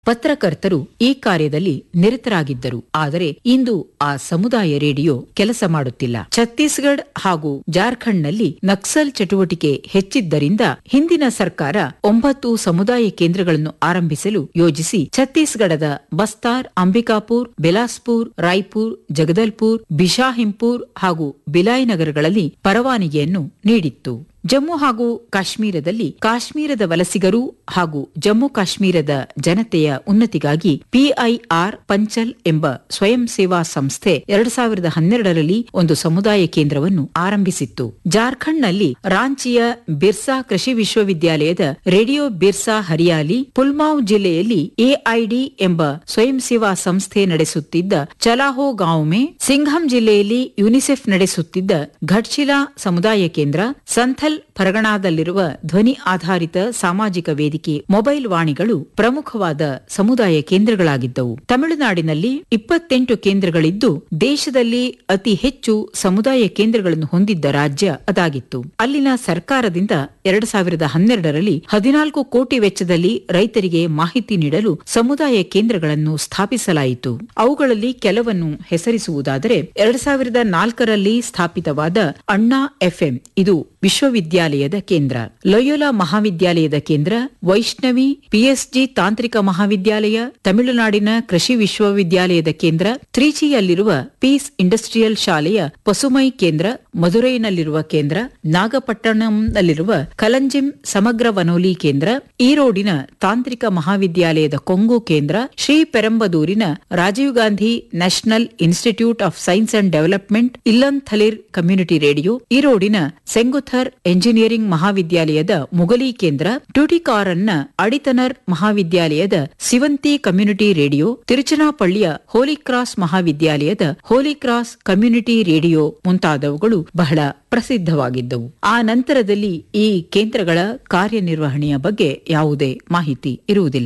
ಪತ್ರಕರ್ತರು ಈ ಕಾರ್ಯದಲ್ಲಿ ನಿರತರಾಗಿದ್ದರು ಆದರೆ ಇಂದು ಆ ಸಮುದಾಯ ರೇಡಿಯೋ ಕೆಲಸ ಮಾಡುತ್ತಿಲ್ಲ ಛತ್ತೀಸ್ಗಢ ಹಾಗೂ ಜಾರ್ಖಂಡ್ನಲ್ಲಿ ನಕ್ಸಲ್ ಚಟುವಟಿಕೆ ಹೆಚ್ಚಿದ್ದರಿಂದ ಹಿಂದಿನ ಸರ್ಕಾರ ಒಂಬತ್ತು ಸಮುದಾಯ ಕೇಂದ್ರಗಳನ್ನು ಆರಂಭಿಸಲು ಯೋಜಿಸಿ ಛತ್ತೀಸ್ಗಢದ ಬಸ್ತಾರ್ ಅಂಬಿಕಾಪುರ್ ಬೆಲಾಸ್ಪುರ್ ರಾಯ್ಪುರ್ ಜಗದಲ್ಪುರ್ ಬಿಶಾಹಿಂಪುರ್ ಹಾಗೂ ಬಿಲಾಯ್ ನಗರಗಳಲ್ಲಿ ಪರವಾನಗಿಯನ್ನು ನೀಡಿತ್ತು ಜಮ್ಮು ಹಾಗೂ ಕಾಶ್ಮೀರದಲ್ಲಿ ಕಾಶ್ಮೀರದ ವಲಸಿಗರು ಹಾಗೂ ಜಮ್ಮು ಕಾಶ್ಮೀರದ ಜನತೆಯ ಉನ್ನತಿಗಾಗಿ ಪಿಐಆರ್ ಪಂಚಲ್ ಎಂಬ ಸ್ವಯಂ ಸೇವಾ ಸಂಸ್ಥೆ ಎರಡು ಸಾವಿರದ ಹನ್ನೆರಡರಲ್ಲಿ ಒಂದು ಸಮುದಾಯ ಕೇಂದ್ರವನ್ನು ಆರಂಭಿಸಿತ್ತು ಜಾರ್ಖಂಡ್ನಲ್ಲಿ ರಾಂಚಿಯ ಬಿರ್ಸಾ ಕೃಷಿ ವಿಶ್ವವಿದ್ಯಾಲಯದ ರೇಡಿಯೋ ಬಿರ್ಸಾ ಹರಿಯಾಲಿ ಪುಲ್ಮಾವ್ ಜಿಲ್ಲೆಯಲ್ಲಿ ಎಐಡಿ ಎಂಬ ಸ್ವಯಂ ಸೇವಾ ಸಂಸ್ಥೆ ನಡೆಸುತ್ತಿದ್ದ ಚಲಾಹೋ ಗಾಂವ್ ಮೇ ಸಿಂಘಂ ಜಿಲ್ಲೆಯಲ್ಲಿ ಯುನಿಸೆಫ್ ನಡೆಸುತ್ತಿದ್ದ ಘಟ್ಶಿಲಾ ಸಮುದಾಯ ಕೇಂದ್ರ ಸಂಥಲ್ ಪರಗಣಾದಲ್ಲಿರುವ ಧ್ವನಿ ಆಧಾರಿತ ಸಾಮಾಜಿಕ ವೇದಿಕೆ ಮೊಬೈಲ್ ವಾಣಿಗಳು ಪ್ರಮುಖವಾದ ಸಮುದಾಯ ಕೇಂದ್ರಗಳಾಗಿದ್ದವು ತಮಿಳುನಾಡಿನಲ್ಲಿ ಇಪ್ಪತ್ತೆಂಟು ಕೇಂದ್ರಗಳಿದ್ದು ದೇಶದಲ್ಲಿ ಅತಿ ಹೆಚ್ಚು ಸಮುದಾಯ ಕೇಂದ್ರಗಳನ್ನು ಹೊಂದಿದ್ದ ರಾಜ್ಯ ಅದಾಗಿತ್ತು ಅಲ್ಲಿನ ಸರ್ಕಾರದಿಂದ ಎರಡು ಸಾವಿರದ ಹನ್ನೆರಡರಲ್ಲಿ ಹದಿನಾಲ್ಕು ಕೋಟಿ ವೆಚ್ಚದಲ್ಲಿ ರೈತರಿಗೆ ಮಾಹಿತಿ ನೀಡಲು ಸಮುದಾಯ ಕೇಂದ್ರಗಳನ್ನು ಸ್ಥಾಪಿಸಲಾಯಿತು ಅವುಗಳಲ್ಲಿ ಕೆಲವನ್ನು ಹೆಸರಿಸುವುದಾದರೆ ಎರಡು ಸಾವಿರದ ನಾಲ್ಕರಲ್ಲಿ ಸ್ಥಾಪಿತವಾದ ಅಣ್ಣಾ ಎಫ್ಎಂ ಇದು ವಿಶ್ವವಿದ್ಯಾಲಯದ ಕೇಂದ್ರ ಲೊಯೋಲಾ ಮಹಾವಿದ್ಯಾಲಯದ ಕೇಂದ್ರ ವೈಷ್ಣವಿ ಪಿಎಸ್ಜಿ ತಾಂತ್ರಿಕ ಮಹಾವಿದ್ಯಾಲಯ ತಮಿಳುನಾಡಿನ ಕೃಷಿ ವಿಶ್ವವಿದ್ಯಾಲಯದ ಕೇಂದ್ರ ತ್ರಿಚಿಯಲ್ಲಿರುವ ಪೀಸ್ ಇಂಡಸ್ಟ್ರಿಯಲ್ ಶಾಲೆಯ ಪಸುಮೈ ಕೇಂದ್ರ ಮಧುರೈನಲ್ಲಿರುವ ಕೇಂದ್ರ ನಾಗಪಟ್ಟಣಂನಲ್ಲಿರುವ ಕಲಂಜಿಂ ಸಮಗ್ರ ವನೋಲಿ ಕೇಂದ್ರ ಈರೋಡಿನ ತಾಂತ್ರಿಕ ಮಹಾವಿದ್ಯಾಲಯದ ಕೊಂಗು ಕೇಂದ್ರ ಶ್ರೀ ಪೆರಂಬದೂರಿನ Rajiv Gandhi national institute of science and development Ilanthalir community radio ಈರೋಡಿನ ಸೆಂಗುಥರ್ ಎಂಜಿನಿಯರಿಂಗ್ ಮಹಾವಿದ್ಯಾಲಯದ ಮುಗಲಿ ಕೇಂದ್ರ ಟ್ಯೂಟಿಕಾರನ್ನ ಅಡಿತನರ್ ಮಹಾವಿದ್ಯಾಲಯದ ಸಿವಂತಿ ಕಮ್ಯುನಿಟಿ ರೇಡಿಯೋ ತಿರುಚನಾಪಳ್ಳಿಯ ಹೋಲಿ ಕ್ರಾಸ್ ಮಹಾವಿದ್ಯಾಲಯದ ಹೋಲಿ ಕ್ರಾಸ್ ಕಮ್ಯುನಿಟಿ ರೇಡಿಯೋ ಮುಂತಾದವುಗಳು ಬಹಳ ಪ್ರಸಿದ್ಧವಾಗಿದ್ದವು ಆ ನಂತರದಲ್ಲಿ ಈ ಕೇಂದ್ರಗಳ ಕಾರ್ಯನಿರ್ವಹಣೆಯ ಬಗ್ಗೆ ಯಾವುದೇ ಮಾಹಿತಿ ಇರುವುದಿಲ್ಲ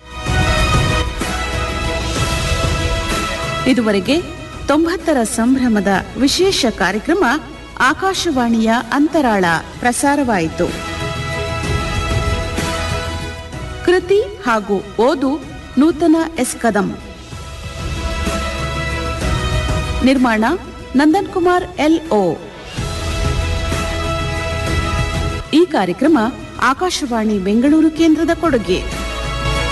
ಇದುವರೆಗೆ ತೊಂಬತ್ತರ ಸಂಭ್ರಮದ ವಿಶೇಷ ಕಾರ್ಯಕ್ರಮ ಆಕಾಶವಾಣಿಯ ಅಂತರಾಳ ಪ್ರಸಾರವಾಯಿತು ಕೃತಿ ಹಾಗೂ ಓದು ನೂತನ ಎಸ್ ಕದಂ ನಿರ್ಮಾಣ ನಂದನ್ ಕುಮಾರ್ ಎಲ್ ಓ ಈ ಕಾರ್ಯಕ್ರಮ ಆಕಾಶವಾಣಿ ಬೆಂಗಳೂರು ಕೇಂದ್ರದ ಕೊಡುಗೆ